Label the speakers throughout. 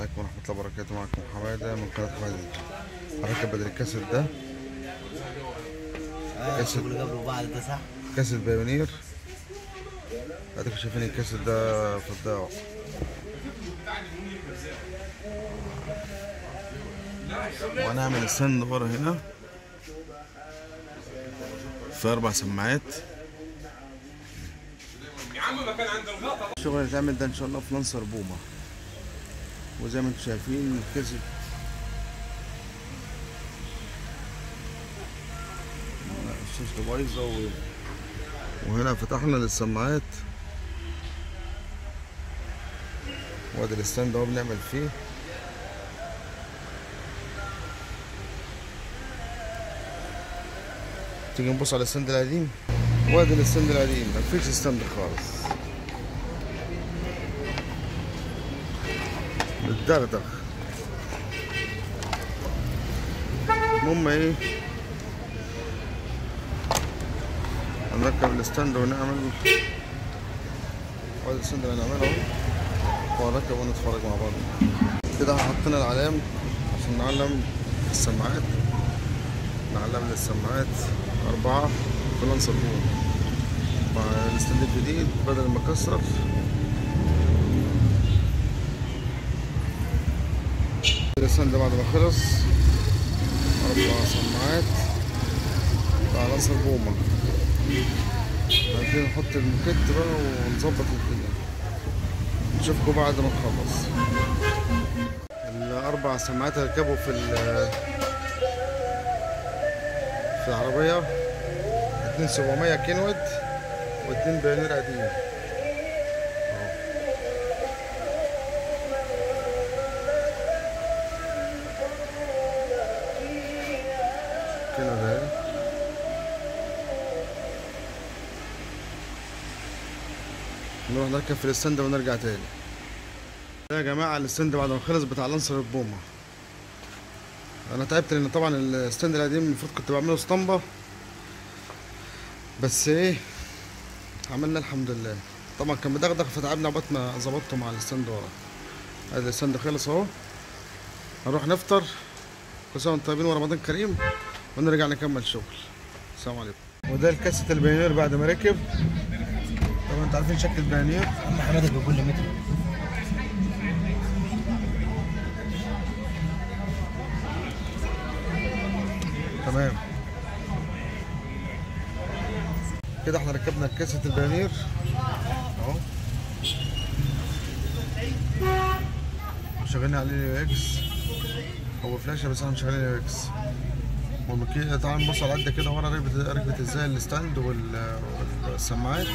Speaker 1: عليكم ورحمة الله وبركاته معكم حمادة من قناة حمادة هركب بدل الكاسيت ده كاسيت.
Speaker 2: اللي قبل بعض ده صح؟
Speaker 1: كاسيت بايونير اديكم شايفين الكاسيت ده في الضياع وهنعمل السند ورا هنا في اربع سماعات الشغل اللي اتعمل ده ان شاء الله في لانسر بوما وزي ما انتم شايفين الكاسيت الشاشة بايظة و... وهنا فتحنا للسماعات وادي الستاند اهو بنعمل فيه تيجي نبص على الستاند القديم وادي الستاند القديم مفيش ستاند خالص متدغدغ المهم ايه هنركب الستاند ونعمل وادي الستاند اللي هنعمله اهو وهنركب ونتفرج مع بعض كده حطينا العلام عشان نعلم السماعات نعلم للسماعات أربعة في لانسر بوم مع الستاند الجديد بدل ما كسر الستاند بعد ما خلص أربع سماعات مع لانسر بومة عايزين نحط الموكيت بقى ونظبط الدنيا نشوفكم بعد ما نخلص الأربع سماعات ركبوا في ال- في العربية اتنين سبعمية كينود واتنين بيونير قديم أهو. كينود اهي نروح نركب في الستاند ونرجع تاني ده يا جماعة الستاند بعد ما خلص بتاع لانسر البومة انا تعبت لان طبعا الستاند القديم المفروض كنت بعمله اسطمبة بس ايه عملنا الحمد لله طبعا كان مدغدغ فتعبنا عقبال ما ظبطته مع الستاند ورا ادي الستاند خلص اهو هنروح نفطر كل سنة وانتم طيبين ورمضان كريم ونرجع نكمل شغل السلام عليكم وده الكاسيت البيونير بعد ما ركب طبعا انتوا عارفين شكل البيونير
Speaker 2: عم حماده بيقول لي متر
Speaker 1: تمام كده احنا ركبنا الكاسيت البيونير اهو وشغلنا عليه اليو اكس هو فلاشه بس احنا مشغلين اليو اكس ومكي... تعال نبص على قد كده ورا ركبت ركبت ازاي الستاند وال... والسماعات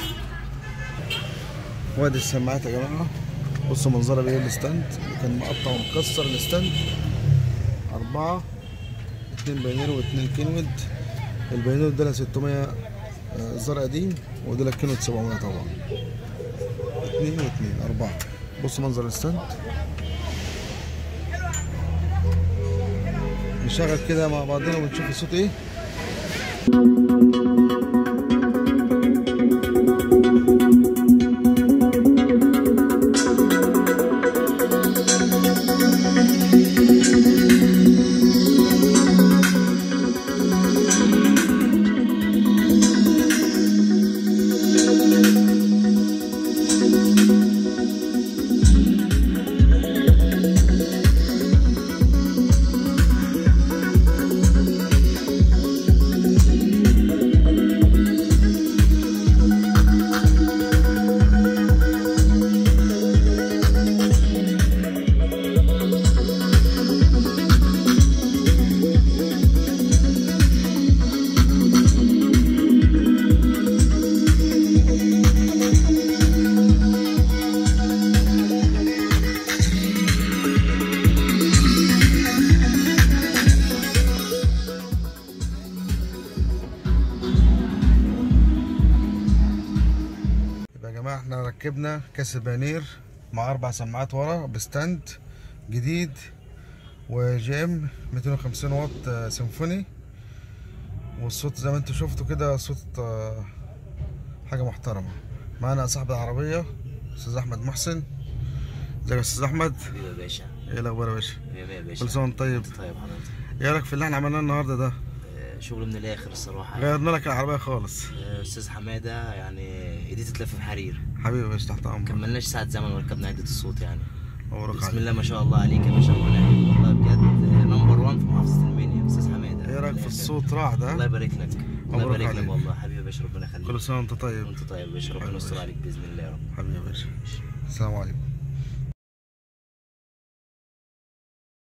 Speaker 1: وادي السماعات يا جماعه بصوا منظرها بايه الستاند كان مقطع ومكسر الستاند أربعة اتنين بينير واتنين كينود البينير ده 600 آه، زر قديم وده لك كينود 700 طبعا اتنين واتنين أربعة بص منظر الستاند نشغل كده مع بعضنا ونشوف الصوت ايه يبقى يا جماعة احنا ركبنا كاس بانير مع أربع سماعات ورا بستاند جديد وجي ام 250 واط آه، سيمفوني والصوت زي ما انتوا شفتوا كده صوت آه، حاجة محترمة معانا صاحب العربية أستاذ أحمد محسن ازيك يا أستاذ أحمد
Speaker 2: حبيبي يا باشا
Speaker 1: ايه الاخبار يا باشا
Speaker 3: مية مية يا باشا
Speaker 1: كل سنه وانت طيب
Speaker 3: انت طيب حضرتك
Speaker 1: ايه رايك في اللي احنا عملناه النهارده ده
Speaker 3: آه، شغل من الاخر الصراحه
Speaker 1: غيرنا لك العربيه خالص
Speaker 3: آه، استاذ حماده يعني ايدي تتلف في حرير
Speaker 1: حبيبي يا باشا تحت امرك
Speaker 3: كملناش ساعه زمن وركبنا عده الصوت يعني
Speaker 1: مبروك
Speaker 3: بسم
Speaker 1: عليك
Speaker 3: الله ما شاء الله عليك يا باشا ربنا يحييك والله بجد نمبر 1 في محافظه المنيا استاذ حماده
Speaker 1: ايه رايك في
Speaker 3: الآخر.
Speaker 1: الصوت راح
Speaker 3: الله
Speaker 1: ده
Speaker 3: يبارك لك الله
Speaker 1: مبروك
Speaker 3: يبارك لك
Speaker 1: عليك.
Speaker 3: والله حبيبي يا باشا ربنا يخليك
Speaker 1: كل سنه وانت طيب
Speaker 3: وانت طيب يا باشا ربنا
Speaker 1: حبيبي يا
Speaker 3: يستر
Speaker 1: باشا.
Speaker 3: عليك باذن الله يا رب
Speaker 1: حبيبي يا باشا السلام عليكم